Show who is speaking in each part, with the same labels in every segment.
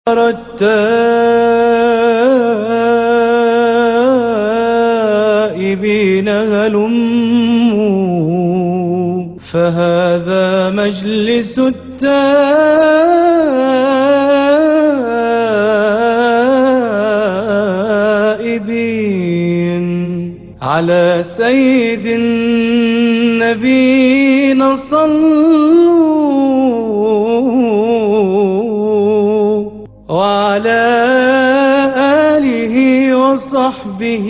Speaker 1: التائبين هلموا فهذا مجلس التائبين على سيد النبينا صلوا وعلى آله وصحبه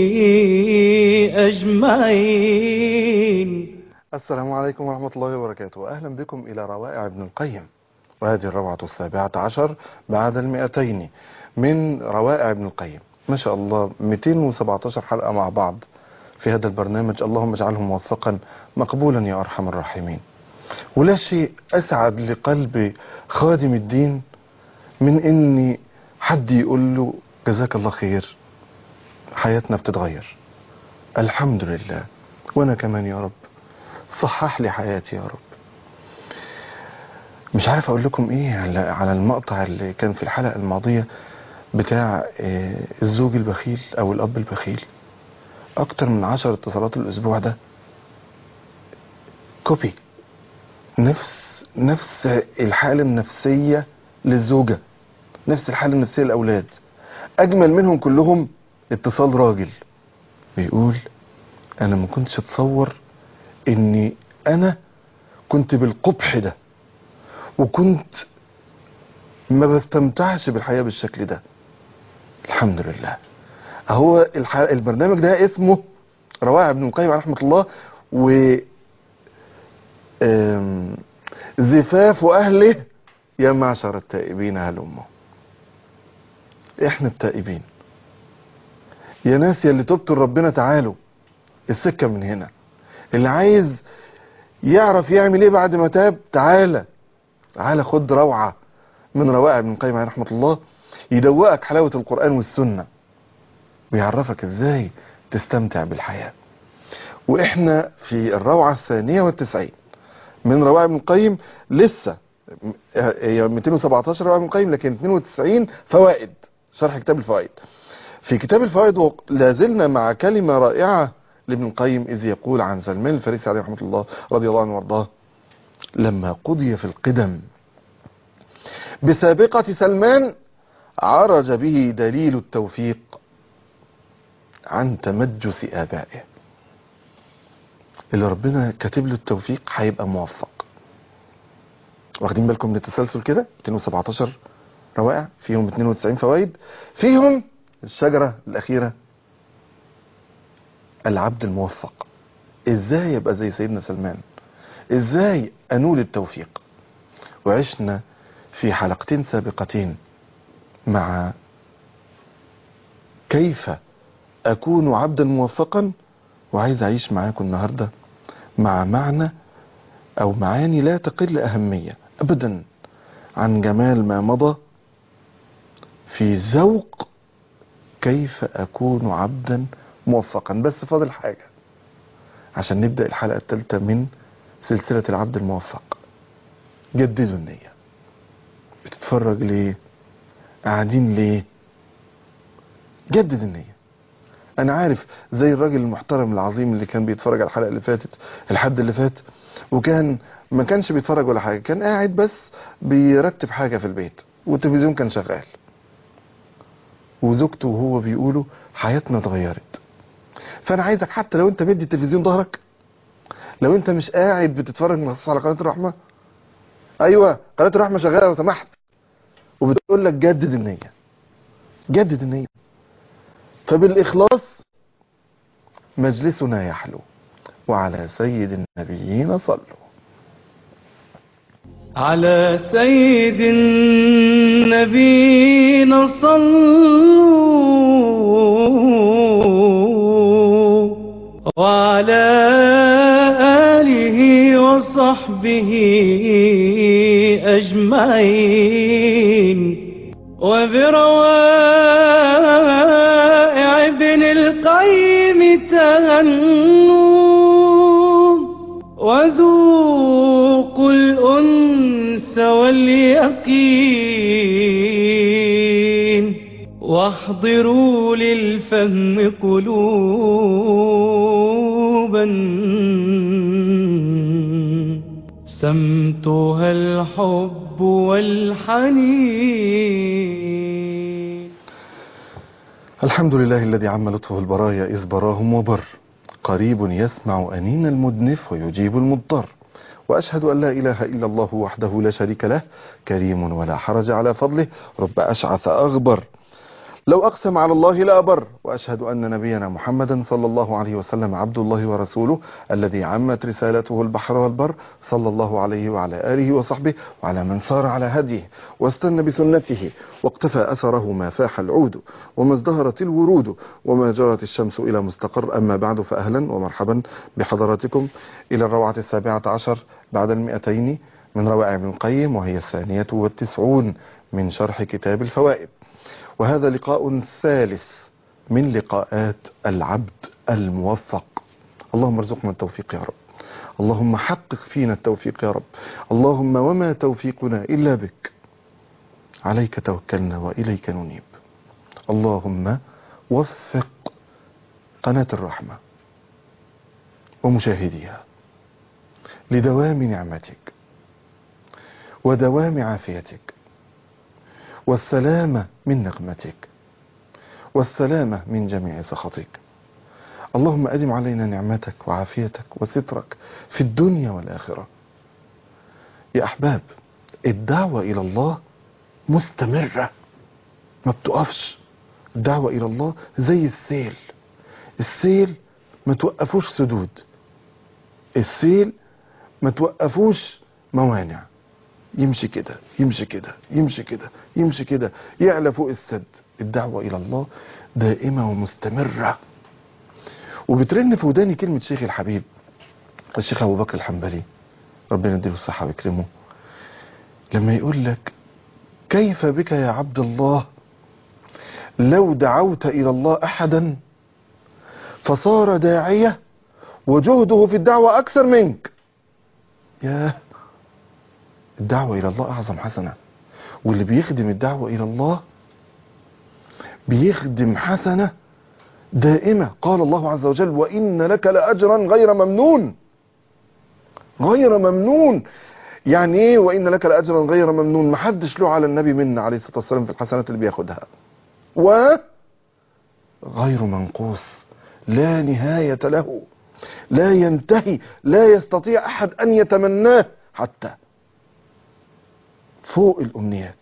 Speaker 1: أجمعين
Speaker 2: السلام عليكم ورحمة الله وبركاته أهلا بكم إلى روائع ابن القيم وهذه الروعة السابعة عشر بعد المئتين من روائع ابن القيم ما شاء الله 217 حلقة مع بعض في هذا البرنامج اللهم اجعله موفقا مقبولا يا أرحم الراحمين ولا شيء أسعد لقلب خادم الدين من إني حد يقول له جزاك الله خير حياتنا بتتغير الحمد لله وأنا كمان يا رب صحح لي حياتي يا رب مش عارف اقول لكم ايه على على المقطع اللي كان في الحلقة الماضية بتاع آه، الزوج البخيل او الاب البخيل اكتر من عشر اتصالات الاسبوع ده كوبي نفس نفس الحالة النفسية للزوجة نفس الحالة النفسية للاولاد اجمل منهم كلهم اتصال راجل بيقول انا ما كنتش اتصور اني انا كنت بالقبح ده وكنت ما بستمتعش بالحياة بالشكل ده الحمد لله هو الح... البرنامج ده اسمه روائع ابن القيم عليه رحمة الله و آم، زفاف أهله يا معشر التائبين هلموا احنا التائبين يا ناس يا اللي تبتوا ربنا تعالوا السكة من هنا اللي عايز يعرف يعمل ايه بعد ما تاب تعالى تعالى خد روعة من روائع ابن القيم عليه رحمة الله يدوقك حلاوة القرآن والسنة ويعرفك ازاي تستمتع بالحياة واحنا في الروعة الثانية والتسعين من روائع ابن القيم لسه هي 217 روائع ابن القيم لكن 92 فوائد شرح كتاب الفوائد في كتاب الفوائد لازلنا مع كلمة رائعة لابن القيم إذ يقول عن سلمان الفارسي عليه رحمة الله رضي الله عنه وارضاه لما قضي في القدم بسابقة سلمان عرج به دليل التوفيق عن تمجس آبائه اللي ربنا كاتب له التوفيق هيبقى موفق واخدين بالكم من التسلسل كده 217 روائع فيهم 92 فوائد فيهم الشجرة الأخيرة العبد الموفق ازاي يبقى زي سيدنا سلمان ازاي انول التوفيق وعشنا في حلقتين سابقتين مع كيف اكون عبدا موفقا وعايز اعيش معاكم النهاردة مع معنى او معاني لا تقل اهمية ابدا عن جمال ما مضى في ذوق كيف اكون عبدا موفقا بس فاضل حاجة عشان نبدأ الحلقة الثالثة من سلسلة العبد الموفق جددوا النية بتتفرج ليه قاعدين ليه جدد النية انا عارف زي الراجل المحترم العظيم اللي كان بيتفرج على الحلقة اللي فاتت الحد اللي فات وكان ما كانش بيتفرج ولا حاجة كان قاعد بس بيرتب حاجة في البيت والتلفزيون كان شغال وزوجته وهو بيقولوا حياتنا اتغيرت فانا عايزك حتى لو انت مدي التلفزيون ظهرك لو انت مش قاعد بتتفرج مخصوص على قناه الرحمه ايوه قناه الرحمه شغاله لو سمحت وبتقول لك جدد النيه جدد النيه فبالاخلاص مجلسنا يحلو وعلى سيد النبيين صلوا
Speaker 1: على سيد النبينا صلوا وعلى آله وصحبه أجمعين وبروائع ابن القيم تهنوا وذوقوا الأنس واليقين واحضروا للفهم قلوبا سمتها الحب والحنين
Speaker 2: الحمد لله الذي عم لطفه البرايا إذ براهم وبر قريب يسمع أنين المدنف ويجيب المضطر وأشهد أن لا إله إلا الله وحده لا شريك له كريم ولا حرج على فضله رب أشعث أغبر لو أقسم على الله لأبر وأشهد أن نبينا محمدا صلى الله عليه وسلم عبد الله ورسوله الذي عمت رسالته البحر والبر صلى الله عليه وعلى آله وصحبه وعلى من سار على هديه واستنى بسنته واقتفى أثره ما فاح العود وما ازدهرت الورود وما جرت الشمس إلى مستقر أما بعد فأهلا ومرحبا بحضراتكم إلى الروعة السابعة عشر بعد المئتين من روائع ابن القيم وهي الثانية والتسعون من شرح كتاب الفوائد وهذا لقاء ثالث من لقاءات العبد الموفق اللهم ارزقنا التوفيق يا رب اللهم حقق فينا التوفيق يا رب اللهم وما توفيقنا إلا بك عليك توكلنا وإليك ننيب اللهم وفق قناة الرحمة ومشاهديها لدوام نعمتك ودوام عافيتك والسلامة من نقمتك والسلامة من جميع سخطك اللهم أدم علينا نعمتك وعافيتك وسترك في الدنيا والآخرة يا أحباب الدعوة إلى الله مستمرة ما بتقفش الدعوة إلى الله زي السيل السيل ما توقفوش سدود السيل ما توقفوش موانع يمشي كده يمشي كده يمشي كده يمشي كده يعلى فوق السد الدعوة إلى الله دائمة ومستمرة وبترن في وداني كلمة شيخ الحبيب الشيخ أبو بكر الحنبلي ربنا يديله الصحة ويكرمه لما يقول لك كيف بك يا عبد الله لو دعوت إلى الله أحدا فصار داعية وجهده في الدعوة أكثر منك ياه الدعوة إلى الله أعظم حسنة واللي بيخدم الدعوة إلى الله بيخدم حسنة دائمة قال الله عز وجل وإن لك لأجرا غير ممنون غير ممنون يعني ايه وإن لك لأجرا غير ممنون محدش له على النبي منا عليه الصلاة والسلام في الحسنات اللي بياخدها و غير منقوص لا نهاية له لا ينتهي لا يستطيع أحد أن يتمناه حتى فوق الأمنيات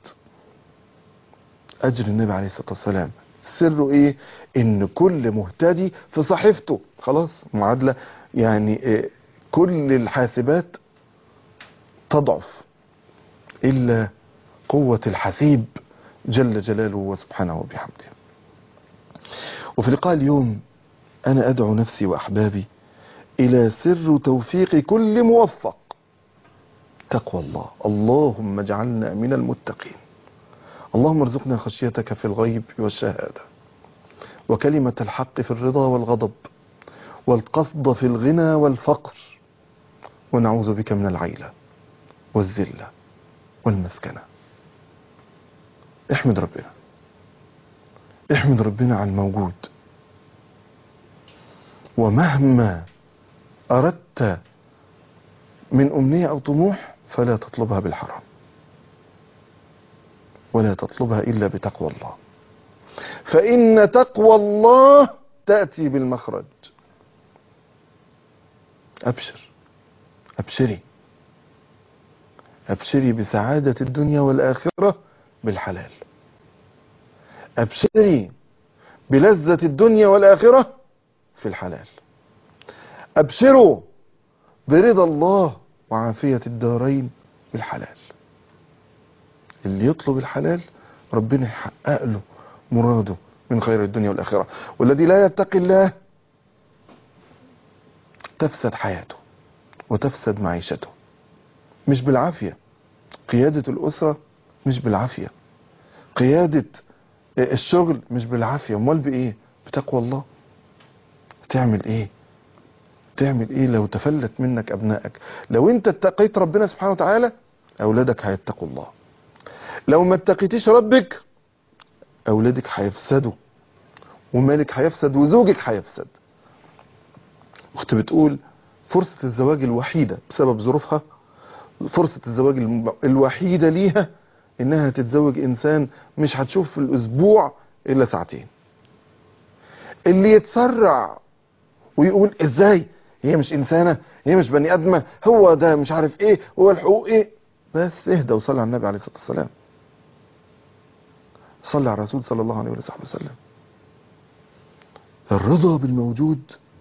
Speaker 2: أجر النبي عليه الصلاة والسلام سره إيه إن كل مهتدي في صحيفته خلاص معادلة يعني إيه كل الحاسبات تضعف إلا قوة الحسيب جل جلاله وسبحانه وبحمده وفي لقاء اليوم أنا أدعو نفسي وأحبابي إلى سر توفيق كل موفق تقوى الله اللهم اجعلنا من المتقين اللهم ارزقنا خشيتك في الغيب والشهادة وكلمة الحق في الرضا والغضب والقصد في الغنى والفقر ونعوذ بك من العيلة والذلة والمسكنة احمد ربنا احمد ربنا على الموجود ومهما أردت من أمنية أو طموح فلا تطلبها بالحرام ولا تطلبها إلا بتقوى الله فإن تقوى الله تأتي بالمخرج أبشر أبشري أبشري بسعادة الدنيا والآخرة بالحلال أبشري بلذة الدنيا والآخرة في الحلال أبشروا برضا الله وعافية الدارين بالحلال اللي يطلب الحلال ربنا يحقق له مراده من خير الدنيا والآخرة والذي لا يتقي الله تفسد حياته وتفسد معيشته مش بالعافية قيادة الأسرة مش بالعافية قيادة الشغل مش بالعافية امال بإيه بتقوى الله تعمل إيه تعمل إيه لو تفلت منك أبنائك لو أنت اتقيت ربنا سبحانه وتعالى أولادك هيتقوا الله لو ما اتقيتيش ربك اولادك هيفسدوا ومالك هيفسد وزوجك هيفسد اخت بتقول فرصة الزواج الوحيدة بسبب ظروفها فرصة الزواج الم- الوحيدة ليها انها تتزوج انسان مش هتشوف في الاسبوع الا ساعتين اللي يتسرع ويقول ازاي هي مش انسانة هي مش بني ادمة هو ده مش عارف ايه هو الحقوق ايه بس اهدى وصلي على النبي عليه الصلاة والسلام صلي على الرسول صلى الله عليه وصحبه وسلم الرضا بالموجود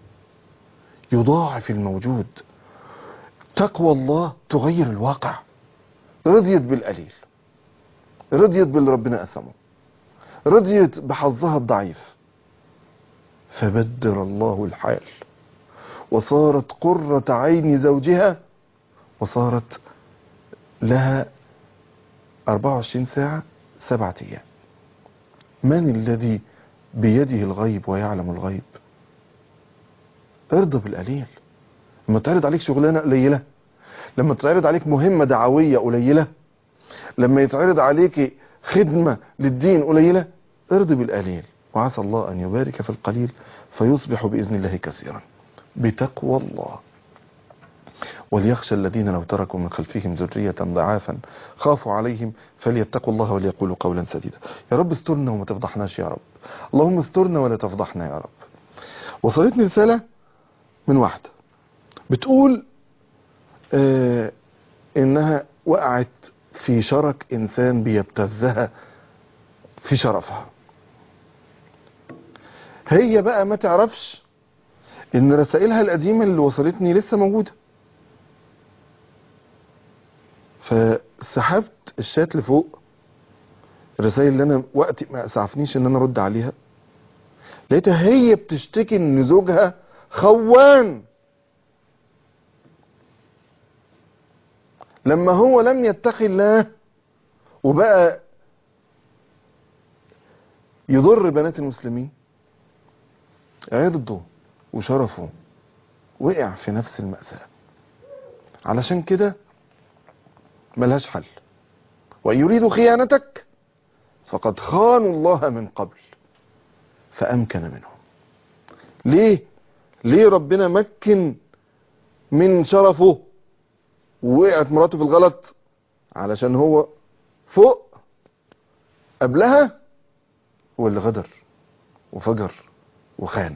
Speaker 2: يضاعف الموجود تقوى الله تغير الواقع رضيت بالقليل رضيت باللي ربنا قسمه رضيت بحظها الضعيف فبدر الله الحال وصارت قرة عين زوجها وصارت لها 24 ساعة سبعة أيام من الذي بيده الغيب ويعلم الغيب ارضى بالقليل لما تعرض عليك شغلانة قليلة لما تعرض عليك مهمة دعوية قليلة لما يتعرض عليك خدمة للدين قليلة ارضي بالقليل وعسى الله أن يبارك في القليل فيصبح بإذن الله كثيرا بتقوى الله وليخشى الذين لو تركوا من خلفهم ذرية ضعافا خافوا عليهم فليتقوا الله وليقولوا قولا سديدا يا رب استرنا وما تفضحناش يا رب اللهم استرنا ولا تفضحنا يا رب وصلتني رسالة من واحدة بتقول آه انها وقعت في شرك انسان بيبتزها في شرفها هي بقى ما تعرفش ان رسائلها القديمة اللي وصلتني لسه موجودة فسحبت الشات لفوق الرسائل اللي انا وقتي ما اسعفنيش ان انا ارد عليها لقيتها هي بتشتكي ان زوجها خوان لما هو لم يتقي الله وبقى يضر بنات المسلمين عرضه وشرفه وقع في نفس المأساة علشان كده ملهاش حل وإن يريدوا خيانتك فقد خانوا الله من قبل فأمكن منهم ليه ليه ربنا مكن من شرفه ووقعت مراته في الغلط علشان هو فوق قبلها هو اللي غدر وفجر وخان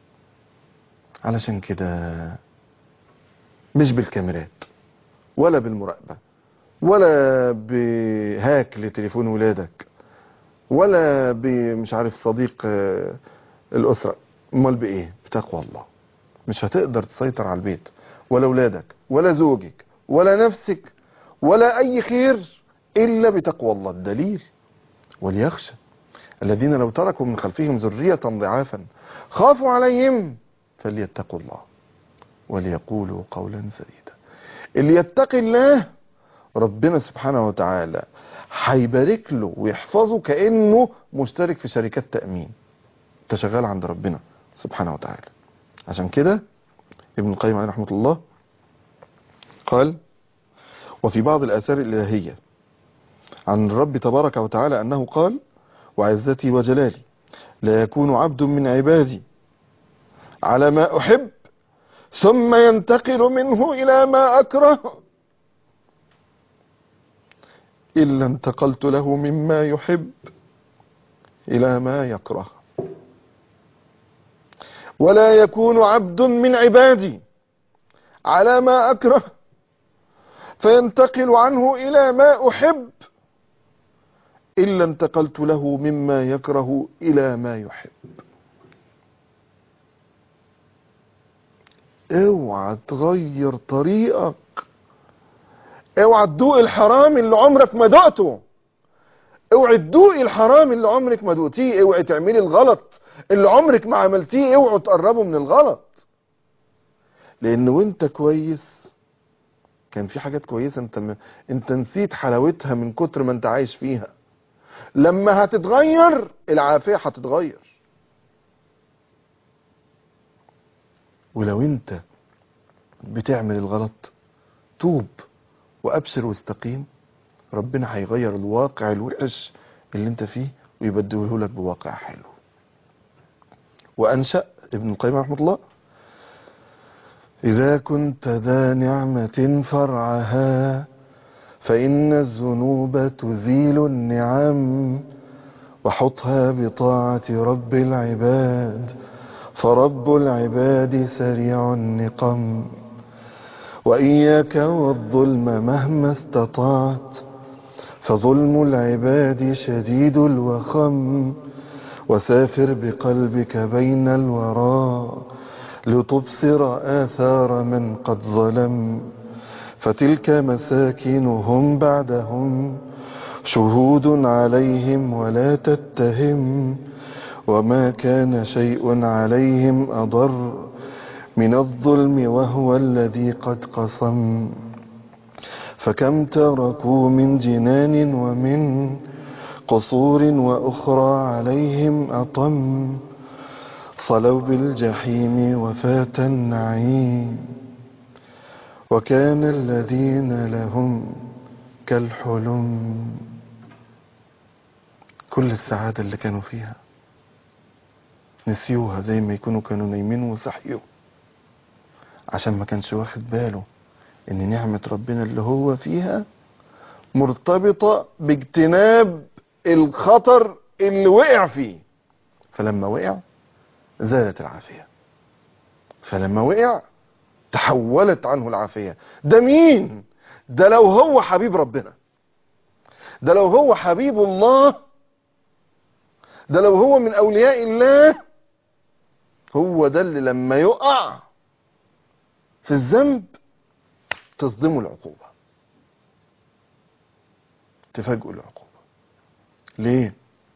Speaker 2: علشان كده مش بالكاميرات ولا بالمراقبة ولا بهاك لتليفون ولادك ولا بمش عارف صديق آه، الأسرة امال بإيه بتقوى الله مش هتقدر تسيطر على البيت ولا ولادك ولا زوجك ولا نفسك ولا أي خير إلا بتقوى الله الدليل وليخشى الذين لو تركوا من خلفهم ذرية ضعافا خافوا عليهم فليتقوا الله وليقولوا قولا سديدا اللي يتقي الله ربنا سبحانه وتعالى هيبارك له ويحفظه كأنه مشترك في شركات تأمين انت شغال عند ربنا سبحانه وتعالى عشان كده ابن القيم عليه رحمة الله قال وفي بعض الآثار الإلهية عن الرب تبارك وتعالى أنه قال وعزتي وجلالي لا يكون عبد من عبادي على ما أحب ثم ينتقل منه إلى ما أكره إلا انتقلت له مما يحب إلى ما يكره ولا يكون عبد من عبادي على ما أكره فينتقل عنه إلى ما أحب إلا انتقلت له مما يكره إلى ما يحب اوعى تغير طريقك اوعى تدوق الحرام اللي عمرك ما دقته اوعى تدوقي الحرام اللي عمرك ما دقتيه اوعى تعملي الغلط اللي عمرك ما عملتيه اوعوا تقربوا من الغلط لان وانت كويس كان في حاجات كويسة انت م... انت نسيت حلاوتها من كتر ما انت عايش فيها لما هتتغير العافية هتتغير ولو انت بتعمل الغلط توب وابشر واستقيم ربنا هيغير الواقع الوحش اللي انت فيه ويبدله لك بواقع حلو وأنشأ ابن القيم رحمه الله إذا كنت ذا نعمة فرعها فإن الذنوب تزيل النعم وحطها بطاعة رب العباد فرب العباد سريع النقم وإياك والظلم مهما استطعت فظلم العباد شديد الوخم وسافر بقلبك بين الورى لتبصر آثار من قد ظلم فتلك مساكنهم بعدهم شهود عليهم ولا تتهم وما كان شيء عليهم أضر من الظلم وهو الذي قد قصم فكم تركوا من جنان ومن قصور وأخرى عليهم أطم صلوا بالجحيم وفات النعيم وكان الذين لهم كالحلم كل السعادة اللي كانوا فيها نسيوها زي ما يكونوا كانوا نايمين وصحيوا عشان ما كانش واخد باله ان نعمة ربنا اللي هو فيها مرتبطة باجتناب الخطر اللي وقع فيه فلما وقع زالت العافية فلما وقع تحولت عنه العافية ده مين ده لو هو حبيب ربنا ده لو هو حبيب الله ده لو هو من اولياء الله هو ده اللي لما يقع في الذنب تصدمه العقوبة تفاجئه العقوبة ليه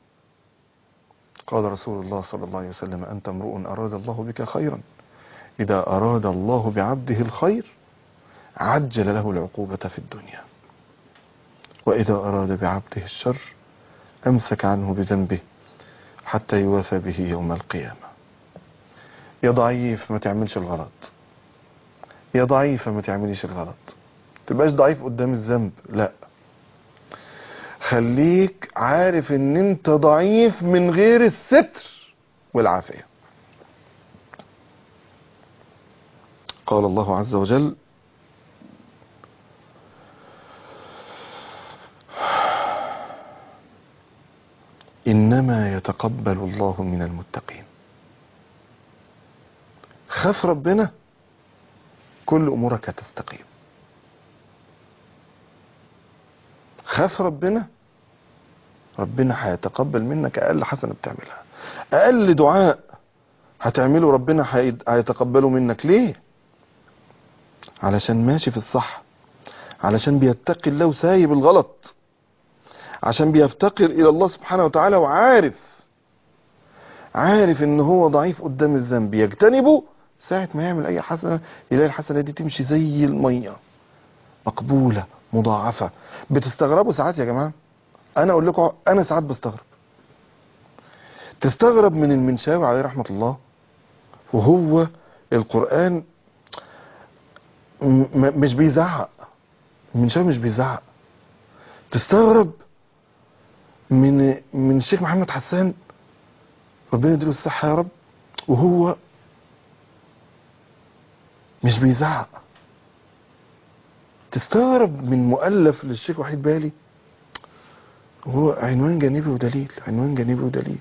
Speaker 2: قال رسول الله صلى الله عليه وسلم أنت امرؤ أراد الله بك خيرا إذا أراد الله بعبده الخير عجل له العقوبة في الدنيا وإذا أراد بعبده الشر أمسك عنه بذنبه حتى يوافى به يوم القيامة يا ضعيف ما تعملش الغلط يا ضعيفة ما تعمليش الغلط تبقاش ضعيف قدام الذنب لا خليك عارف ان انت ضعيف من غير الستر والعافية قال الله عز وجل إنما يتقبل الله من المتقين خاف ربنا كل أمورك هتستقيم خاف ربنا ربنا هيتقبل منك أقل حسنة بتعملها أقل دعاء هتعمله ربنا هيد- هيتقبله منك ليه علشان ماشي في الصح علشان بيتقي الله وسايب الغلط عشان بيفتقر الى الله سبحانه وتعالى وعارف عارف ان هو ضعيف قدام الذنب يجتنبه ساعة ما يعمل اي حسنة يلاقي الحسنة دي تمشي زي المية مقبولة مضاعفة بتستغربوا ساعات يا جماعة انا اقول لكم انا ساعات بستغرب تستغرب من المنشاوي عليه رحمة الله وهو القرآن م- م- مش بيزعق المنشاوي مش بيزعق تستغرب من من الشيخ محمد حسان ربنا يديله الصحة يا رب وهو مش بيزعق تستغرب من مؤلف للشيخ وحيد بالي هو عنوان جانبي ودليل عنوان جانبي ودليل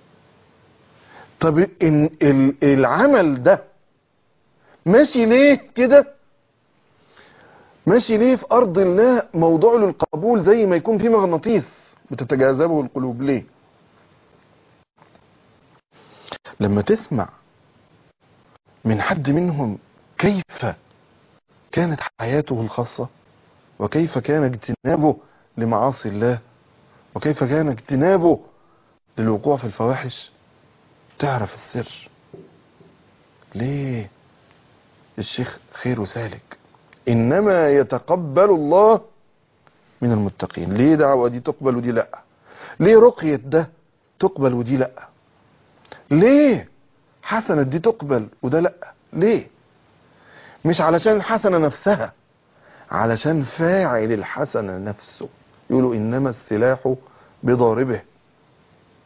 Speaker 2: طب إن ال- العمل ده ماشي ليه كده ماشي ليه في ارض الله موضوع للقبول زي ما يكون في مغناطيس بتتجاذبه القلوب ليه لما تسمع من حد منهم كيف كانت حياته الخاصة وكيف كان اجتنابه لمعاصي الله وكيف كان اجتنابه للوقوع في الفواحش تعرف السر ليه الشيخ خير سالك انما يتقبل الله من المتقين ليه دعوة دي تقبل ودي لا ليه رقية ده تقبل ودي لا ليه حسنة دي تقبل وده لا ليه مش علشان الحسنة نفسها علشان فاعل الحسنة نفسه يقولوا انما السلاح بضاربه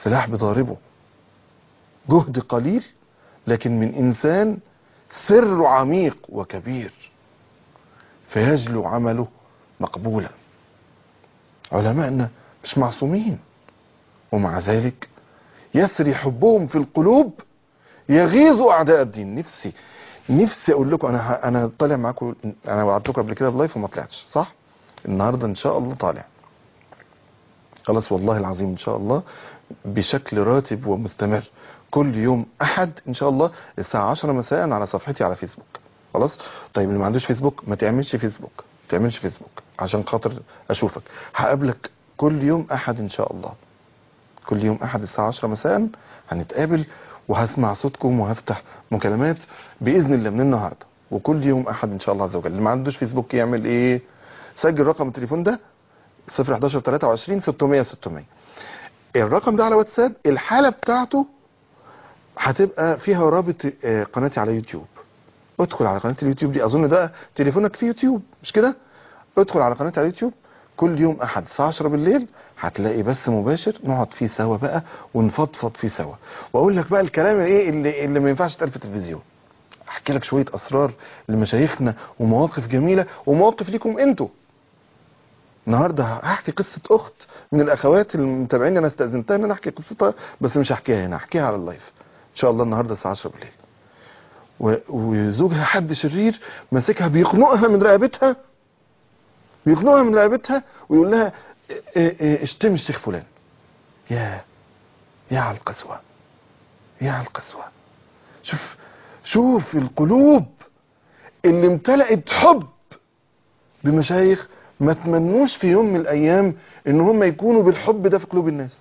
Speaker 2: سلاح بضاربه جهد قليل لكن من إنسان سر عميق وكبير فيجلو عمله مقبولا علماءنا مش معصومين ومع ذلك يسري حبهم في القلوب يغيظ اعداء الدين نفسي نفسي اقول لكم انا ه- انا طالع معاكم انا وعدتكم قبل كده في لايف وما طلعتش صح النهارده ان شاء الله طالع خلاص والله العظيم ان شاء الله بشكل راتب ومستمر كل يوم احد ان شاء الله الساعه 10 مساء على صفحتي على فيسبوك خلاص طيب اللي ما عندوش فيسبوك ما تعملش فيسبوك ما تعملش فيسبوك عشان خاطر اشوفك هقابلك كل يوم احد ان شاء الله كل يوم احد الساعه 10 مساء هنتقابل وهسمع صوتكم وهفتح مكالمات باذن الله من النهارده وكل يوم احد ان شاء الله عز وجل اللي ما عندوش فيسبوك يعمل ايه سجل رقم التليفون ده 011 23 600 600 الرقم ده على واتساب الحاله بتاعته هتبقى فيها رابط آه، قناتي على يوتيوب ادخل على قناه اليوتيوب دي اظن ده تليفونك فيه يوتيوب مش كده ادخل على قناتي على اليوتيوب كل يوم احد الساعه 10 بالليل هتلاقي بس مباشر نقعد فيه سوا بقى ونفضفض فيه سوا واقول لك بقى الكلام ايه اللي اللي ما ينفعش يتقال في التلفزيون احكي لك شويه اسرار لمشايخنا ومواقف جميله ومواقف ليكم انتوا النهارده هحكي قصه اخت من الاخوات المتابعين انا استاذنتها ان انا احكي قصتها بس مش هحكيها هنا هحكيها على اللايف ان شاء الله النهارده الساعه 10 بالليل و- وزوجها حد شرير ماسكها بيخنقها من رقبتها بيخنقها من رقبتها ويقول لها اه- اه- اه اشتمي الشيخ فلان يا يا على القسوه يا على القسوه شوف شوف القلوب اللي امتلأت حب بمشايخ ما تمنوش في يوم من الايام ان هم يكونوا بالحب ده في قلوب الناس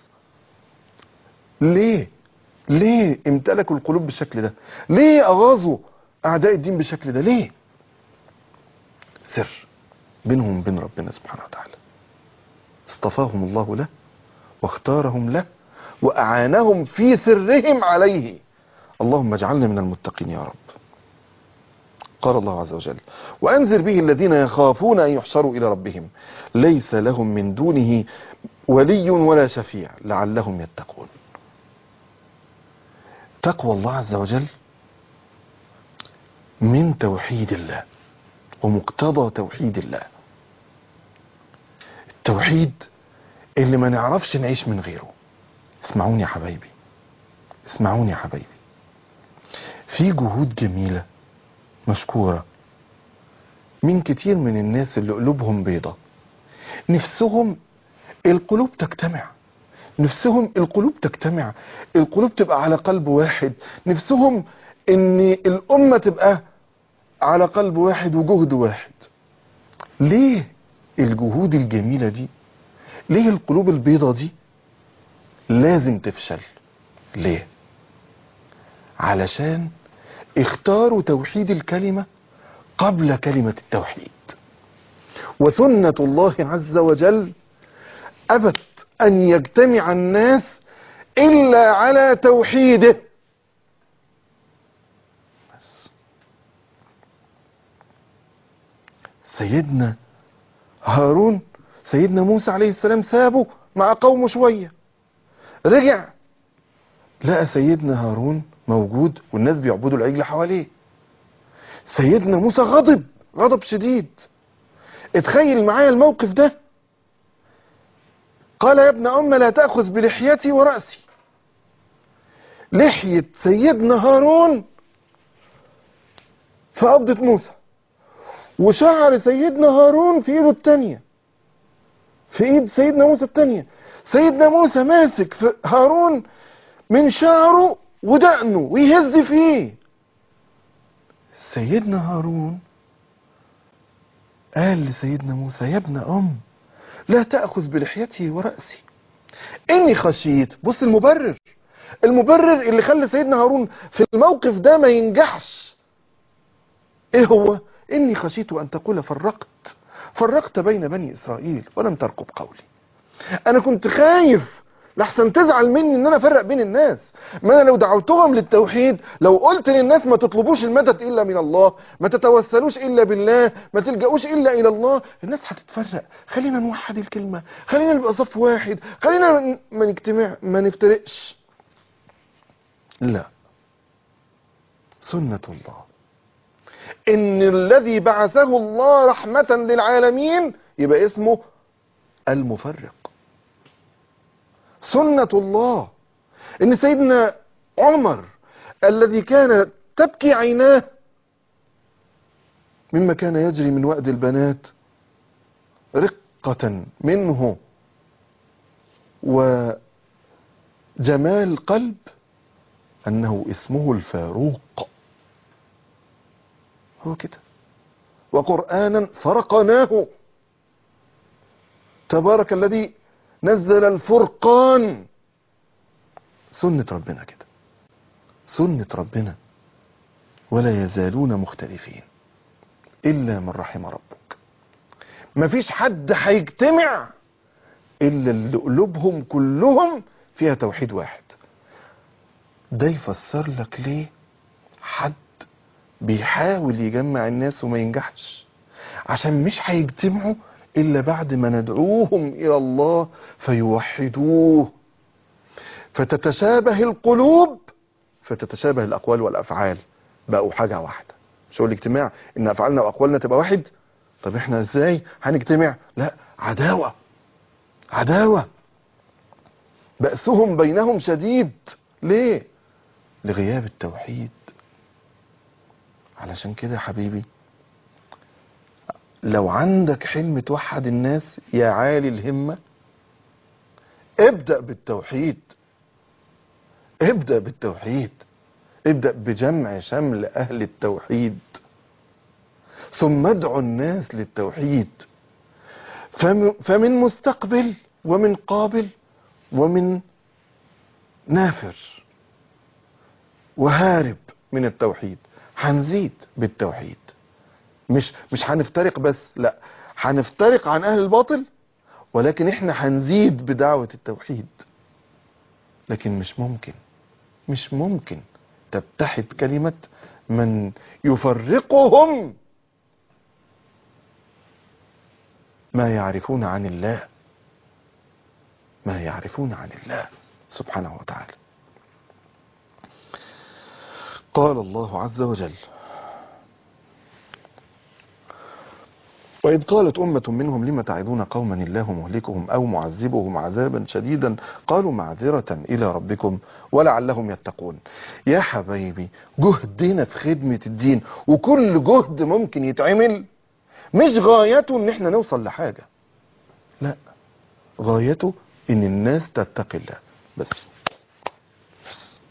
Speaker 2: ليه ليه امتلكوا القلوب بالشكل ده ليه اغاظوا اعداء الدين بالشكل ده ليه سر بينهم وبين ربنا سبحانه وتعالى اصطفاهم الله له واختارهم له واعانهم في سرهم عليه اللهم اجعلنا من المتقين يا رب قال الله عز وجل وأنذر به الذين يخافون أن يحشروا إلى ربهم ليس لهم من دونه ولي ولا شفيع لعلهم يتقون تقوى الله عز وجل من توحيد الله ومقتضى توحيد الله التوحيد اللي ما نعرفش نعيش من غيره اسمعوني يا حبايبي اسمعوني يا حبايبي في جهود جميله مشكورة من كتير من الناس اللي قلوبهم بيضة نفسهم القلوب تجتمع نفسهم القلوب تجتمع القلوب تبقى على قلب واحد نفسهم ان الامة تبقى على قلب واحد وجهد واحد ليه الجهود الجميلة دي ليه القلوب البيضة دي لازم تفشل ليه علشان اختاروا توحيد الكلمة قبل كلمة التوحيد وسنة الله عز وجل أبت أن يجتمع الناس إلا على توحيده بس. سيدنا هارون سيدنا موسى عليه السلام سابه مع قومه شوية رجع لقى سيدنا هارون موجود والناس بيعبدوا العجل حواليه سيدنا موسى غضب غضب شديد اتخيل معايا الموقف ده قال يا ابن أم لا تأخذ بلحيتي ورأسي لحية سيدنا هارون في قبضة موسى وشعر سيدنا هارون في ايده التانية في ايد سيدنا موسى التانية سيدنا موسى ماسك في هارون من شعره ودقنه ويهز فيه سيدنا هارون قال لسيدنا موسى يا ابن أم لا تأخذ بلحيتي ورأسي إني خشيت بص المبرر المبرر اللي خلى سيدنا هارون في الموقف ده ما ينجحش ايه هو إني خشيت أن تقول فرقت فرقت بين بني إسرائيل ولم ترقب قولي أنا كنت خايف لحسن تزعل مني ان انا افرق بين الناس ما انا لو دعوتهم للتوحيد لو قلت للناس ما تطلبوش المدد الا من الله ما تتوسلوش الا بالله ما تلجأوش الا الى الله الناس هتتفرق خلينا نوحد الكلمة خلينا نبقى صف واحد خلينا ما نجتمع ما نفترقش لا سنة الله ان الذي بعثه الله رحمة للعالمين يبقى اسمه المفرق سنة الله ان سيدنا عمر الذي كان تبكي عيناه مما كان يجري من وأد البنات رقة منه وجمال قلب أنه اسمه الفاروق هو كده وقرآنا فرقناه تبارك الذي نزل الفرقان سنة ربنا كده سنة ربنا ولا يزالون مختلفين إلا من رحم ربك مفيش حد هيجتمع إلا اللي قلوبهم كلهم فيها توحيد واحد ده يفسر لك ليه حد بيحاول يجمع الناس وما ينجحش عشان مش هيجتمعوا إلا بعد ما ندعوهم إلى الله فيوحدوه فتتشابه القلوب فتتشابه الأقوال والأفعال بقوا حاجة واحدة مش هو الاجتماع إن أفعالنا وأقوالنا تبقى واحد طب إحنا إزاي هنجتمع لا عداوة عداوة بأسهم بينهم شديد ليه لغياب التوحيد علشان كده يا حبيبي لو عندك حلم توحد الناس يا عالي الهمة ابدأ بالتوحيد ابدأ بالتوحيد ابدأ بجمع شمل أهل التوحيد ثم ادعو الناس للتوحيد فم- فمن مستقبل ومن قابل ومن نافر وهارب من التوحيد هنزيد بالتوحيد مش مش هنفترق بس لا هنفترق عن اهل الباطل ولكن احنا هنزيد بدعوة التوحيد لكن مش ممكن مش ممكن تتحد كلمة من يفرقهم ما يعرفون عن الله ما يعرفون عن الله سبحانه وتعالى قال الله عز وجل وإذ قالت أمة منهم لم تعظون قوما الله مهلكهم أو معذبهم عذابا شديدا قالوا معذرة إلى ربكم ولعلهم يتقون يا حبايبي جهدنا في خدمة الدين وكل جهد ممكن يتعمل مش غايته ان احنا نوصل لحاجة لا غايته ان الناس تتقي الله بس بس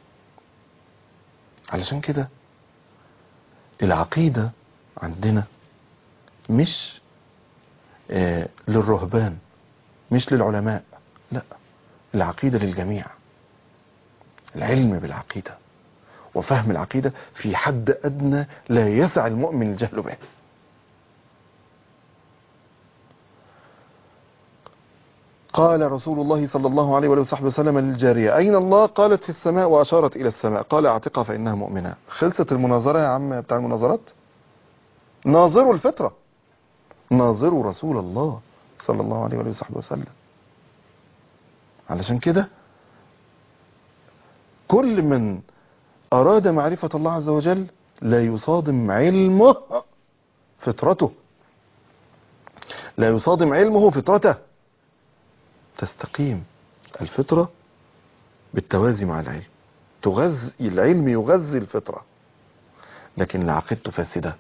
Speaker 2: علشان كده العقيدة عندنا مش آه للرهبان مش للعلماء لا العقيدة للجميع العلم بالعقيدة وفهم العقيدة في حد أدنى لا يسع المؤمن الجهل به قال رسول الله صلى الله عليه وآله وصحبه وسلم للجارية أين الله قالت في السماء وأشارت إلى السماء قال اعتقها فإنها مؤمنة خلصت المناظرة يا عم بتاع المناظرات ناظروا الفطرة ناظروا رسول الله صلى الله عليه وآله وصحبه وسلم علشان كده كل من أراد معرفة الله عز وجل لا يصادم علمه فطرته لا يصادم علمه فطرته تستقيم الفطرة بالتوازي مع العلم تغذي العلم يغذي الفطرة لكن اللي عقيدته فاسدة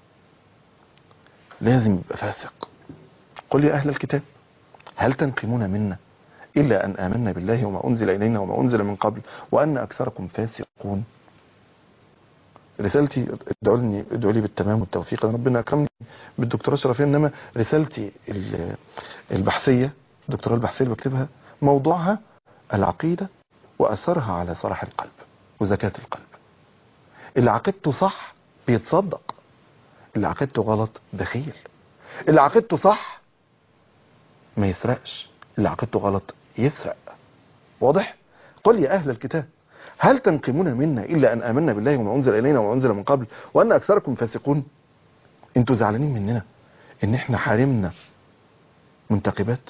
Speaker 2: لازم يبقى فاسق قل يا أهل الكتاب هل تنقمون منا إلا أن آمنا بالله وما أنزل إلينا وما أنزل من قبل وأن أكثركم فاسقون رسالتي ادعوا لي ادعوا لي بالتمام والتوفيق أنا ربنا أكرمني بالدكتوراه الشرفية إنما رسالتي ال- البحثية الدكتوراه البحثية اللي بكتبها موضوعها العقيدة وأثرها على صلاح القلب وزكاة القلب اللي عقيدته صح بيتصدق اللي عقيدته غلط بخيل اللي عقيدته صح ما يسرقش اللي عقيدته غلط يسرق واضح قل يا أهل الكتاب هل تنقمون منا إلا أن آمنا بالله وما أنزل إلينا وما أنزل من قبل وأن أكثركم فاسقون انتوا زعلانين مننا ان احنا حارمنا منتقبات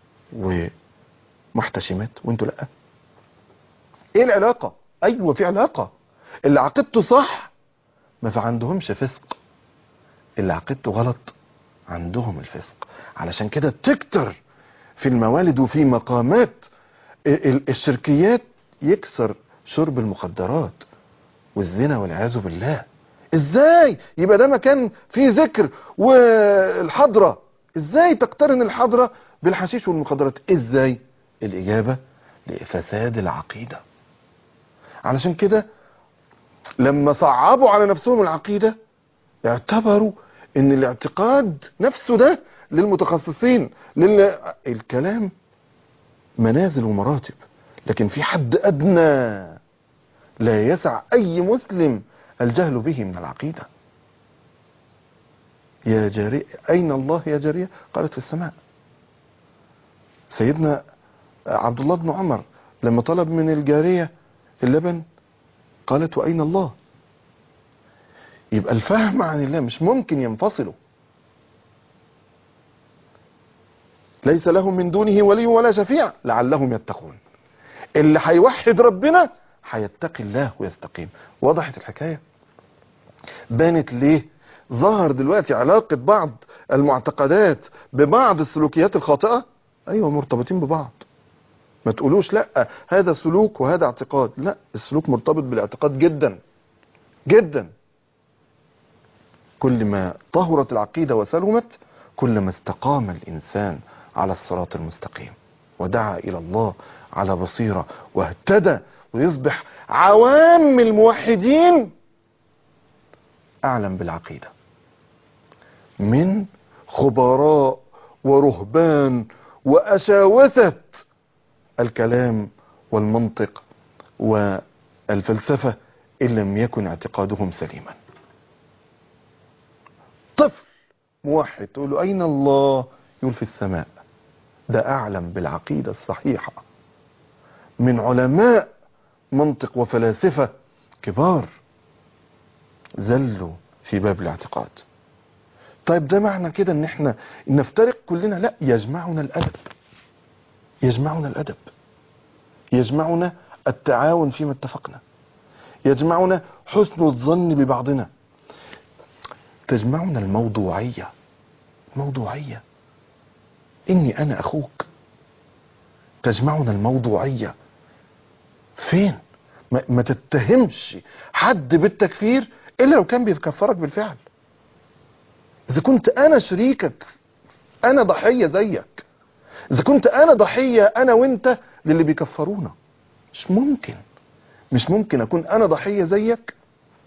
Speaker 2: ومحتشمات وانتوا لا ايه العلاقة ايوه في علاقة اللي عقيدته صح ما في عندهمش فسق اللي عقيدته غلط عندهم الفسق علشان كده تكتر في الموالد وفي مقامات ال- ال- الشركيات يكسر شرب المخدرات والزنا والعياذ بالله ازاي يبقى ده مكان فيه ذكر والحضرة ازاي تقترن الحضرة بالحشيش والمخدرات ازاي الاجابة لفساد العقيدة علشان كده لما صعبوا على نفسهم العقيدة اعتبروا ان الاعتقاد نفسه ده للمتخصصين لل... الكلام منازل ومراتب لكن في حد ادنى لا يسع اي مسلم الجهل به من العقيدة يا جارية أين الله يا جارية قالت في السماء سيدنا عبد الله بن عمر لما طلب من الجارية اللبن قالت وأين الله يبقى الفهم عن الله مش ممكن ينفصلوا ليس لهم من دونه ولي ولا شفيع لعلهم يتقون اللي هيوحد ربنا هيتقي الله ويستقيم وضحت الحكاية بانت ليه ظهر دلوقتي علاقة بعض المعتقدات ببعض السلوكيات الخاطئة ايوه مرتبطين ببعض ما تقولوش لا هذا سلوك وهذا اعتقاد لا السلوك مرتبط بالاعتقاد جدا جدا كل ما طهرت العقيدة وسلمت كل ما استقام الإنسان على الصراط المستقيم ودعا إلى الله على بصيرة واهتدى ويصبح عوام الموحدين أعلم بالعقيدة من خبراء ورهبان وأشاوسة الكلام والمنطق والفلسفة إن لم يكن اعتقادهم سليما طفل موحد تقول له أين الله يقول في السماء ده أعلم بالعقيدة الصحيحة من علماء منطق وفلاسفة كبار زلوا في باب الاعتقاد طيب ده معنى كده ان احنا نفترق كلنا لا يجمعنا الادب يجمعنا الادب يجمعنا التعاون فيما اتفقنا يجمعنا حسن الظن ببعضنا تجمعنا الموضوعية موضوعية إني أنا أخوك تجمعنا الموضوعية فين ما, ما تتهمش حد بالتكفير إلا لو كان بيكفرك بالفعل إذا كنت أنا شريكك أنا ضحية زيك إذا كنت أنا ضحية أنا وإنت للي بيكفرونا مش ممكن مش ممكن أكون أنا ضحية زيك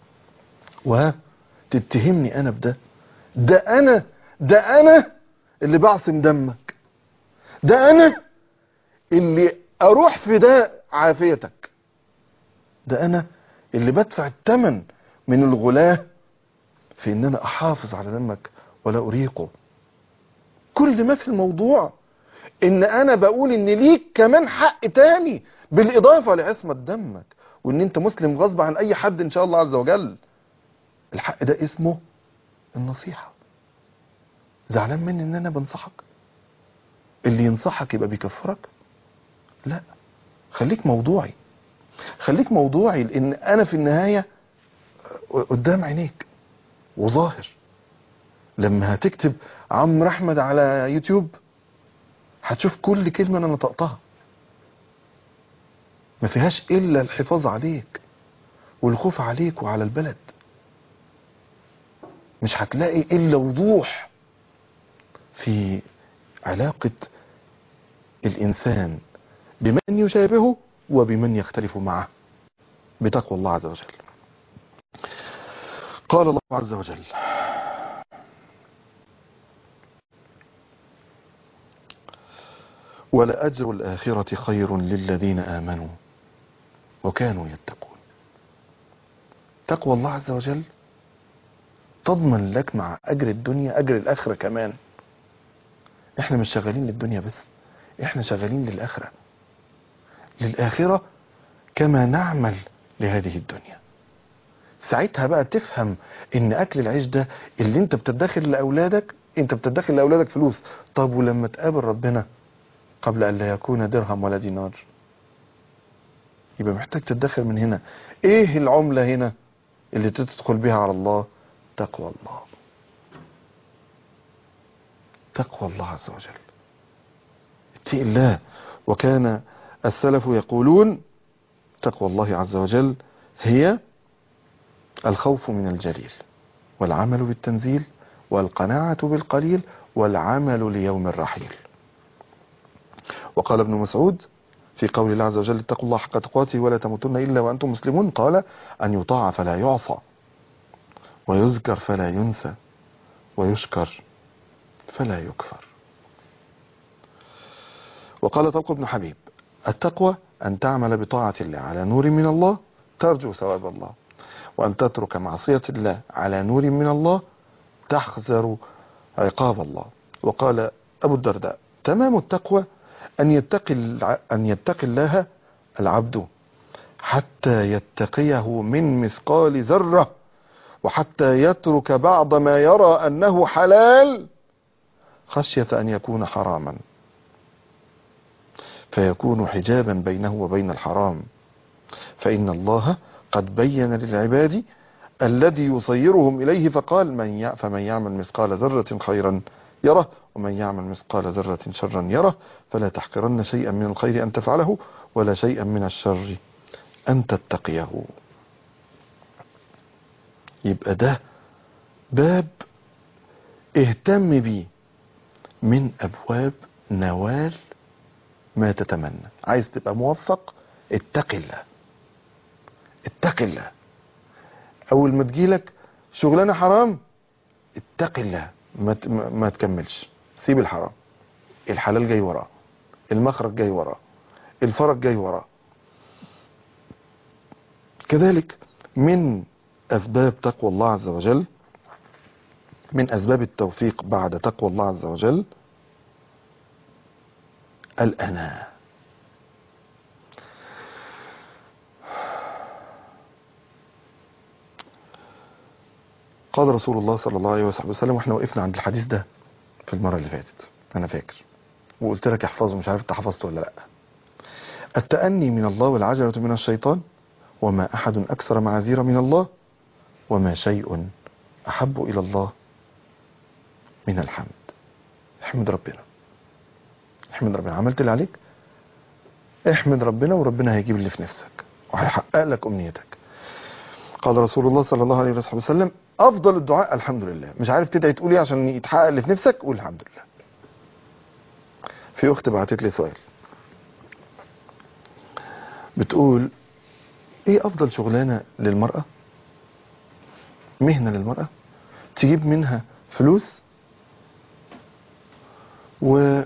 Speaker 2: وتتهمني أنا بده ده أنا ده أنا اللي بعصم دمك ده أنا اللي أروح في ده عافيتك ده أنا اللي بدفع الثمن من الغلاة في ان انا احافظ على دمك ولا اريقه كل ما في الموضوع ان انا بقول ان ليك كمان حق تاني بالاضافة لعصمة دمك وان انت مسلم غصب عن اي حد ان شاء الله عز وجل الحق ده اسمه النصيحة زعلان مني ان انا بنصحك اللي ينصحك يبقى بيكفرك لا خليك موضوعي خليك موضوعي لان انا في النهاية قدام عينيك وظاهر لما هتكتب عمرو احمد على يوتيوب هتشوف كل كلمة انا نطقتها ما فيهاش الا الحفاظ عليك والخوف عليك وعلى البلد مش هتلاقي الا وضوح في علاقة الانسان بمن يشابهه وبمن يختلف معه بتقوى الله عز وجل قال الله عز وجل ولأجر الآخرة خير للذين آمنوا وكانوا يتقون تقوى الله عز وجل تضمن لك مع أجر الدنيا أجر الآخرة كمان احنا مش شغالين للدنيا بس احنا شغالين للآخرة للآخرة كما نعمل لهذه الدنيا ساعتها بقى تفهم ان اكل العيش ده اللي انت بتدخل لاولادك انت بتدخل لاولادك فلوس طب ولما تقابل ربنا قبل ان لا يكون درهم ولا دينار يبقى محتاج تدخر من هنا ايه العملة هنا اللي تدخل بها على الله تقوى الله تقوى الله عز وجل اتقي الله وكان السلف يقولون تقوى الله عز وجل هي الخوف من الجليل والعمل بالتنزيل والقناعة بالقليل والعمل ليوم الرحيل وقال ابن مسعود في قول الله عز وجل اتقوا الله حق تقاته ولا تموتن إلا وأنتم مسلمون قال أن يطاع فلا يعصى ويذكر فلا ينسى ويشكر فلا يكفر وقال طلق بن حبيب التقوى أن تعمل بطاعة الله على نور من الله ترجو ثواب الله وأن تترك معصية الله على نور من الله تحذر عقاب الله وقال أبو الدرداء تمام التقوى أن يتقي الع- أن يتقي الله العبد حتى يتقيه من مثقال ذرة وحتى يترك بعض ما يرى أنه حلال خشية أن يكون حراما فيكون حجابا بينه وبين الحرام فإن الله قد بين للعباد الذي يصيرهم إليه فقال من يع... فمن يعمل مثقال ذرة خيرا يره ومن يعمل مثقال ذرة شرا يره فلا تحقرن شيئا من الخير أن تفعله ولا شيئا من الشر أن تتقيه يبقى ده باب اهتم بيه من أبواب نوال ما تتمنى عايز تبقى موفق اتق الله اتق الله اول ما تجيلك شغلانه حرام اتق الله ما ت- ما ما تكملش سيب الحرام الحلال جاي وراه المخرج جاي وراه الفرج جاي وراه كذلك من اسباب تقوى الله عز وجل من اسباب التوفيق بعد تقوى الله عز وجل الأنا قال رسول الله صلى الله عليه وصحبه وسلم واحنا وقفنا عند الحديث ده في المرة اللي فاتت انا فاكر وقلت لك احفظه مش عارف انت حفظته ولا لا التأني من الله والعجلة من الشيطان وما أحد أكثر معاذير من الله وما شيء أحب إلى الله من الحمد احمد ربنا احمد ربنا عملت اللي عليك احمد ربنا وربنا هيجيب اللي في نفسك وهيحقق لك امنيتك قال رسول الله صلى الله عليه وصحبه وسلم افضل الدعاء الحمد لله مش عارف تدعي تقول ايه عشان يتحقق اللي في نفسك قول الحمد لله في اخت بعتت لي سؤال بتقول ايه افضل شغلانه للمراه مهنه للمراه تجيب منها فلوس و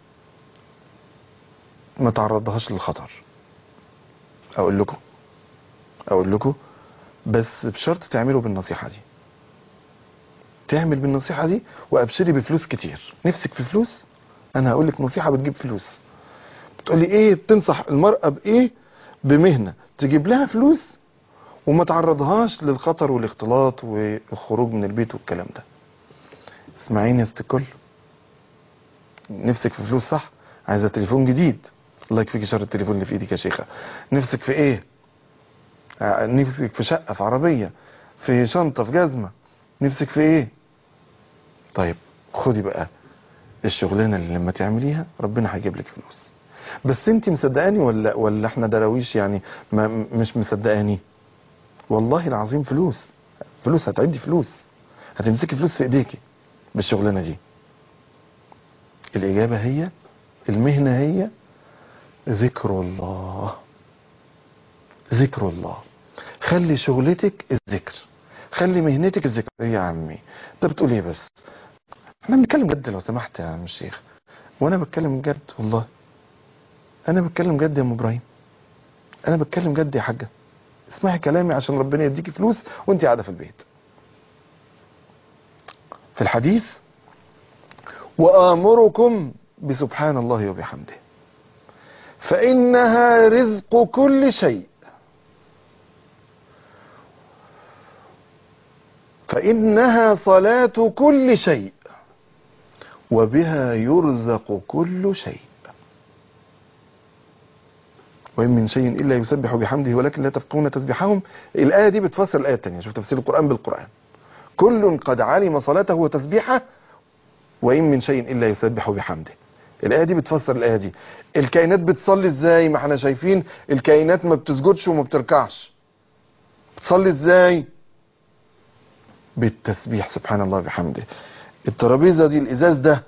Speaker 2: ما تعرضهاش للخطر اقول لكم اقول لكم بس بشرط تعملوا بالنصيحة دي تعمل بالنصيحة دي وابشري بفلوس كتير نفسك في فلوس انا هقول لك نصيحة بتجيب فلوس بتقولي ايه بتنصح المرأة بايه بمهنة تجيب لها فلوس وما تعرضهاش للخطر والاختلاط والخروج من البيت والكلام ده اسمعيني يا ست الكل نفسك في فلوس صح عايزه تليفون جديد الله يكفيك شر التليفون اللي في ايدك يا شيخه نفسك في ايه ع- نفسك في شقه في عربيه في شنطه في جزمه نفسك في ايه طيب خدي بقى الشغلانه اللي لما تعمليها ربنا هيجيب لك فلوس بس انت مصدقاني ولا ولا احنا دراويش يعني ما م- مش مصدقاني والله العظيم فلوس فلوس هتعدي فلوس هتمسكي فلوس في ايديكي بالشغلانه دي الإجابة هي المهنة هي ذكر الله ذكر الله خلي شغلتك الذكر خلي مهنتك الذكر إيه يا عمي انت بتقول ايه بس احنا بنتكلم جد لو سمحت يا عم الشيخ وانا بتكلم جد والله انا بتكلم جد يا ام ابراهيم انا بتكلم جد يا حاجه اسمعي كلامي عشان ربنا يديكي فلوس وانت قاعده في البيت في الحديث وآمركم بسبحان الله وبحمده فإنها رزق كل شيء فإنها صلاة كل شيء وبها يرزق كل شيء وإن من شيء إلا يسبح بحمده ولكن لا تفقهون تسبحهم الآية دي بتفسر الآية الثانية شوف تفسير القرآن بالقرآن كل قد علم صلاته وتسبيحه وإن من شيء إلا يسبح بحمده الآية دي بتفسر الآية دي الكائنات بتصلي ازاي ما احنا شايفين الكائنات ما بتسجدش وما بتركعش بتصلي ازاي بالتسبيح سبحان الله بحمده الترابيزة دي الإزاز ده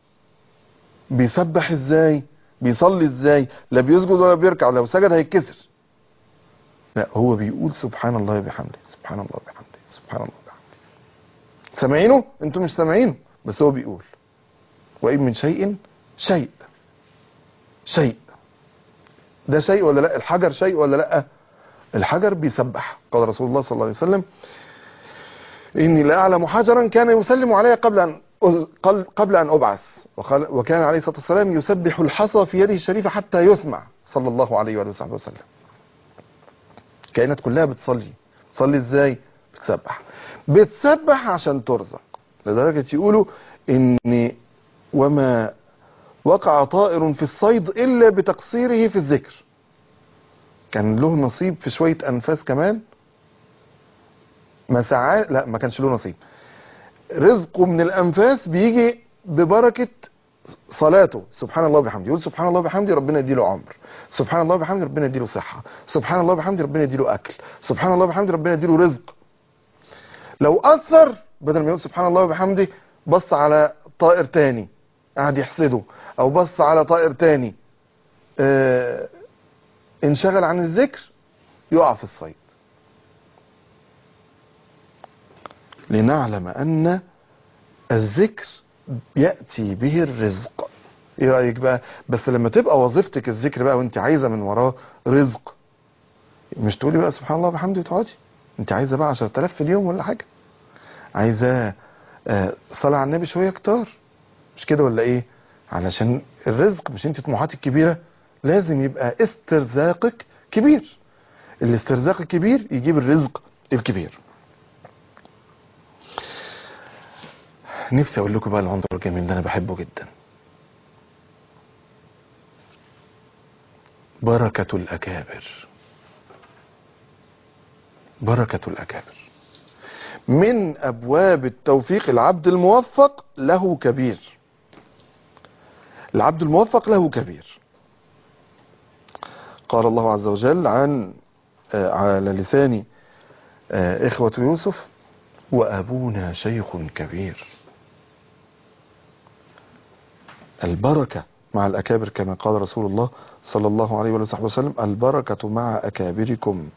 Speaker 2: بيسبح ازاي بيصلي ازاي لا بيسجد ولا بيركع لو سجد هيتكسر لا هو بيقول سبحان الله بحمده سبحان الله بحمده سبحان الله بحمده سامعينه انتوا مش سامعينه بس هو بيقول وإن من شيء شيء شيء ده شيء ولا لا الحجر شيء ولا لا الحجر بيسبح قال رسول الله صلى الله عليه وسلم إني لا أعلم حجرا كان يسلم علي قبل أن قبل أن أبعث وقال وكان عليه الصلاة والسلام يسبح الحصى في يده الشريفة حتى يسمع صلى الله عليه وآله وصحبه وسلم كائنات كلها بتصلي بتصلي ازاي بتسبح بتسبح عشان ترزق لدرجة يقولوا ان وما وقع طائر في الصيد الا بتقصيره في الذكر كان له نصيب في شوية انفاس كمان ما ساعات لا ما كانش له نصيب رزقه من الانفاس بيجي ببركة صلاته سبحان الله وبحمده يقول سبحان الله وبحمده ربنا يديله عمر سبحان الله وبحمده ربنا يديله صحة سبحان الله وبحمده ربنا يديله اكل سبحان الله وبحمده ربنا يديله رزق لو اثر بدل ما يقول سبحان الله وبحمده بص على طائر تاني قاعد يحسده او بص على طائر تاني اه انشغل عن الذكر يقع في الصيد لنعلم ان الذكر يأتي به الرزق ايه رأيك بقى بس لما تبقى وظيفتك الذكر بقى وانت عايزة من وراه رزق مش تقولي بقى سبحان الله وبحمده وتقعدي انت عايزة بقى 10000 في اليوم ولا حاجة عايزة آه صلاة على النبي شوية كتار مش كده ولا ايه علشان الرزق مش انت طموحاتك كبيرة لازم يبقى استرزاقك كبير الاسترزاق الكبير يجيب الرزق الكبير نفسي اقول لكم بقى العنصر الجميل ده انا بحبه جدا بركة الاكابر بركة الاكابر من ابواب التوفيق العبد الموفق له كبير العبد الموفق له كبير قال الله عز وجل عن آه على لسان آه اخوة يوسف وابونا شيخ كبير البركة مع الأكابر كما قال رسول الله صلى الله عليه وآله وسلم البركة مع أكابركم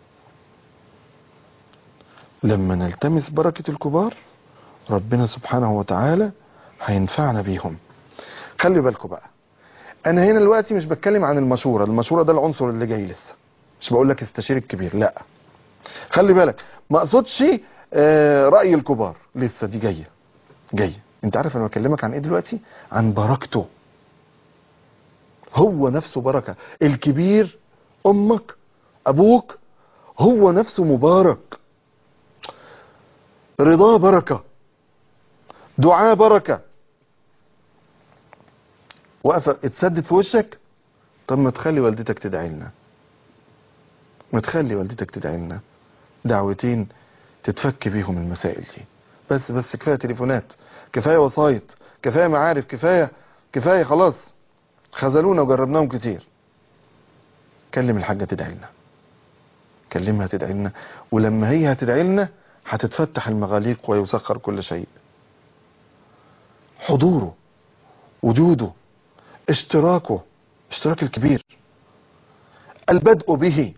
Speaker 2: لما نلتمس بركة الكبار ربنا سبحانه وتعالى هينفعنا بيهم خلي بالكم بقى أنا هنا دلوقتي مش بتكلم عن المشورة المشورة ده العنصر اللي جاي لسه مش بقول لك استشير الكبير لا خلي بالك ما اقصدش آه رأي الكبار لسه دي جاية جاية انت عارف انا بكلمك عن ايه دلوقتي عن بركته هو نفسه بركة الكبير امك ابوك هو نفسه مبارك رضاه بركة دعاء بركة وقف اتسدد في وشك طب ما تخلي والدتك تدعي لنا ما تخلي والدتك تدعي لنا دعوتين تتفك بيهم المسائل دي بس بس كفايه تليفونات كفايه وسايط كفايه معارف كفايه كفايه خلاص خذلونا وجربناهم كتير كلم الحاجه تدعي لنا كلمها تدعي لنا ولما هي هتدعي لنا هتتفتح المغاليق ويسخر كل شيء حضوره وجوده اشتراكه اشتراك الكبير البدء به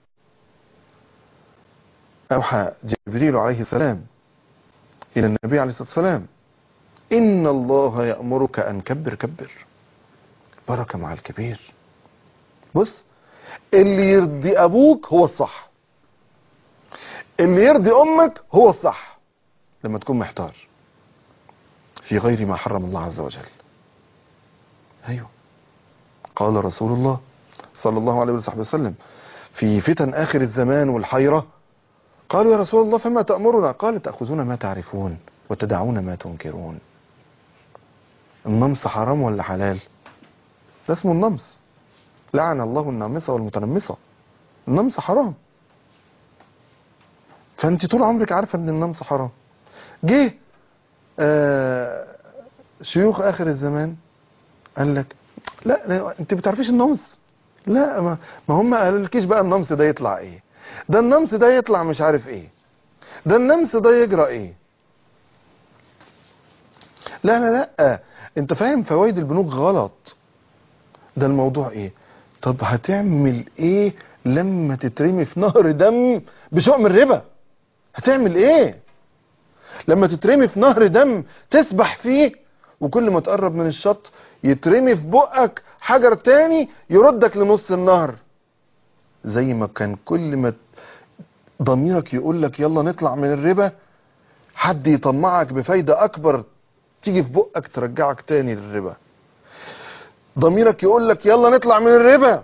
Speaker 2: أوحى جبريل عليه السلام إلى النبي عليه الصلاة والسلام إن الله يأمرك أن كبر كبر بركة مع الكبير بص اللي يرضي أبوك هو الصح اللي يرضي أمك هو الصح لما تكون محتار في غير ما حرم الله عز وجل أيوه قال رسول الله صلى الله عليه وصحبه وسلم في فتن آخر الزمان والحيرة قالوا يا رسول الله فما تأمرنا قال تأخذون ما تعرفون وتدعون ما تنكرون النمص حرام ولا حلال ده اسمه النمص لعن الله النامصة والمتنمصة النمص حرام فانت طول عمرك عارفة ان النمص حرام جه آه شيوخ اخر الزمان قال لك لا, لا انت بتعرفيش النمص لا ما, ما هم قالوا لكيش بقى النمص ده يطلع ايه ده النمص ده يطلع مش عارف ايه ده النمص ده يجرى ايه لا لا لا انت فاهم فوائد البنوك غلط ده الموضوع ايه طب هتعمل ايه لما تترمي في نهر دم بشؤم الربا هتعمل ايه لما تترمي في نهر دم تسبح فيه وكل ما تقرب من الشط يترمي في بقك حجر تاني يردك لنص النهر زي ما كان كل ما ضميرك يقول لك يلا نطلع من الربا حد يطمعك بفايدة اكبر تيجي في بقك ترجعك تاني للربا ضميرك يقول لك يلا نطلع من الربا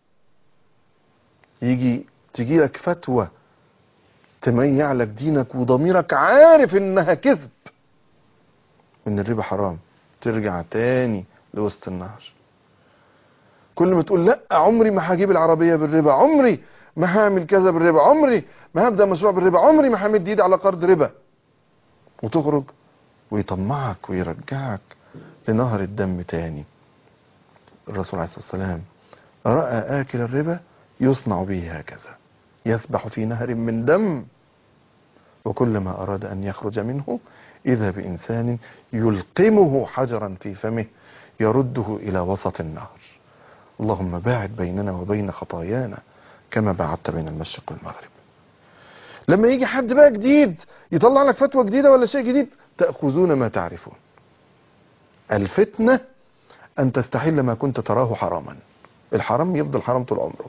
Speaker 2: يجي تجي لك فتوى تميع لك دينك وضميرك عارف انها كذب ان الربا حرام ترجع تاني لوسط النهر كل ما تقول لا عمري ما هجيب العربية بالربا عمري ما هعمل كذا بالربا عمري ما هبدأ مشروع بالربا عمري ما همد ايدي على قرض ربا وتخرج ويطمعك ويرجعك لنهر الدم تاني الرسول عليه الصلاة والسلام رأى آكل الربا يصنع به هكذا يسبح في نهر من دم وكلما أراد أن يخرج منه إذا بإنسان يلقمه حجرا في فمه يرده إلى وسط النهر اللهم باعد بيننا وبين خطايانا كما باعدت بين المشرق والمغرب لما يجي حد بقى جديد يطلع لك فتوى جديدة ولا شيء جديد تأخذون ما تعرفون الفتنة أن تستحل ما كنت تراه حراما الحرام يفضل حرام طول عمره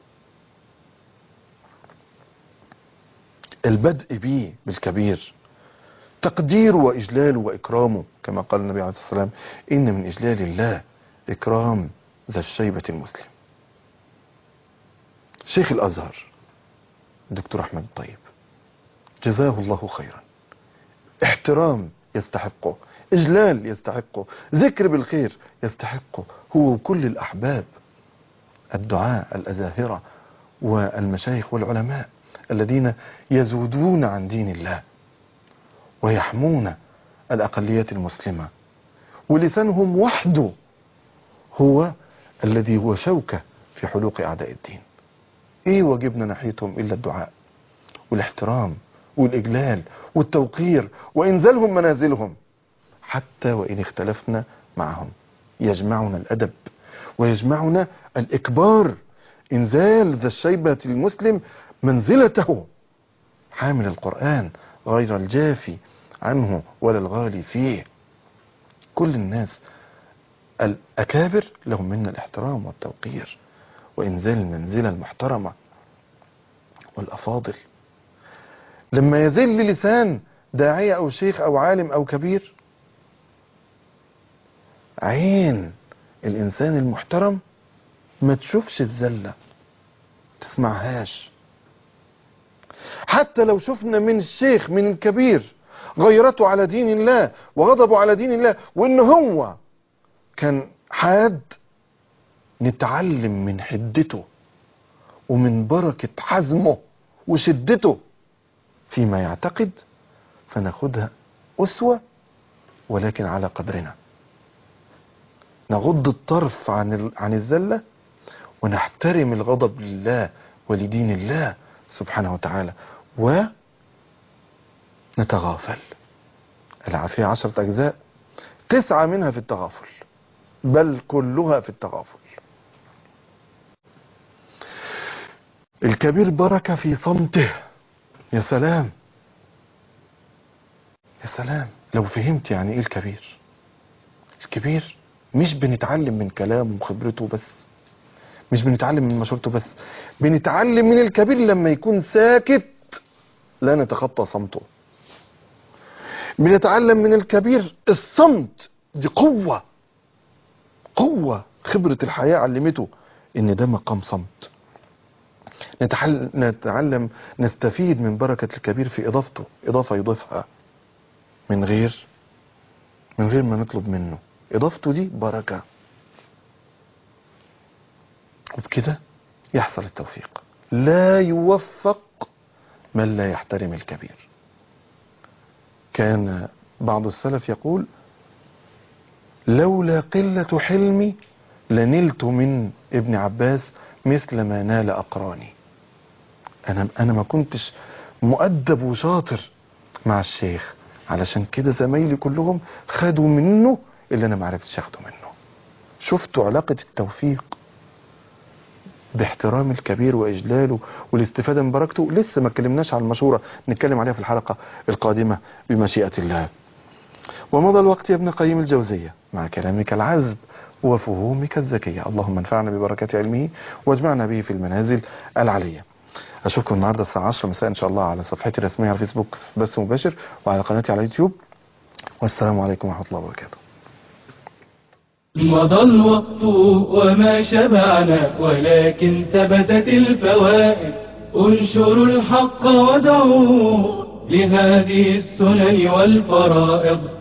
Speaker 2: البدء به بالكبير تقديره وإجلاله وإكرامه كما قال النبي عليه الصلاة والسلام إن من إجلال الله إكرام ذا الشيبة المسلم شيخ الأزهر الدكتور أحمد الطيب جزاه الله خيرا احترام يستحقه إجلال يستحقه ذكر بالخير يستحقه هو وكل الأحباب الدعاء الأزاهرة والمشايخ والعلماء الذين يزودون عن دين الله ويحمون الأقليات المسلمة ولسانهم وحده هو الذي هو شوكة في حلوق أعداء الدين إيه واجبنا ناحيتهم إلا الدعاء والاحترام والإجلال والتوقير وإنزالهم منازلهم حتى وإن اختلفنا معهم يجمعنا الأدب ويجمعنا الإكبار إنزال ذا الشيبة المسلم منزلته حامل القرآن غير الجافي عنه ولا الغالي فيه كل الناس الأكابر لهم منا الاحترام والتوقير وإنزال المنزلة المحترمة والأفاضل لما يذل لسان داعية أو شيخ أو عالم أو كبير عين الإنسان المحترم ما تشوفش الزلة تسمعهاش حتى لو شفنا من الشيخ من الكبير غيرته على دين الله وغضبه على دين الله وان هو كان حاد نتعلم من حدته ومن بركة حزمه وشدته فيما يعتقد فناخدها أسوة ولكن على قدرنا نغض الطرف عن عن الزلة ونحترم الغضب لله ولدين الله سبحانه وتعالى ونتغافل العافية عشرة أجزاء تسعة منها في التغافل بل كلها في التغافل الكبير بركة في صمته يا سلام يا سلام لو فهمت يعني ايه الكبير الكبير مش بنتعلم من كلامه وخبرته بس مش بنتعلم من مشورته بس بنتعلم من الكبير لما يكون ساكت لا نتخطى صمته بنتعلم من الكبير الصمت دي قوة قوة خبرة الحياة علمته ان ده مقام صمت نتحل... نتعلم نستفيد من بركة الكبير في إضافته إضافة يضيفها من غير من غير ما نطلب منه إضافته دي بركة وبكده يحصل التوفيق لا يوفق من لا يحترم الكبير كان بعض السلف يقول لولا قلة حلمي لنلت من ابن عباس مثل ما نال أقراني أنا, أنا ما كنتش مؤدب وشاطر مع الشيخ علشان كده زمايلي كلهم خدوا منه اللي أنا ما عرفتش أخده منه شفتوا علاقة التوفيق باحترام الكبير واجلاله والاستفاده من بركته لسه ما اتكلمناش عن المشوره نتكلم عليها في الحلقه القادمه بمشيئه الله ومضى الوقت يا ابن قيم الجوزيه مع كلامك العذب وفهومك الذكيه اللهم انفعنا ببركات علمه واجمعنا به في المنازل العليه اشوفكم النهارده الساعه 10 مساء ان شاء الله على صفحتي الرسميه على الفيسبوك بث مباشر وعلى قناتي على يوتيوب والسلام عليكم ورحمه الله وبركاته
Speaker 1: مضى الوقت وما شبعنا ولكن ثبتت الفوائد انشروا الحق ودعوا لهذه السنن والفرائض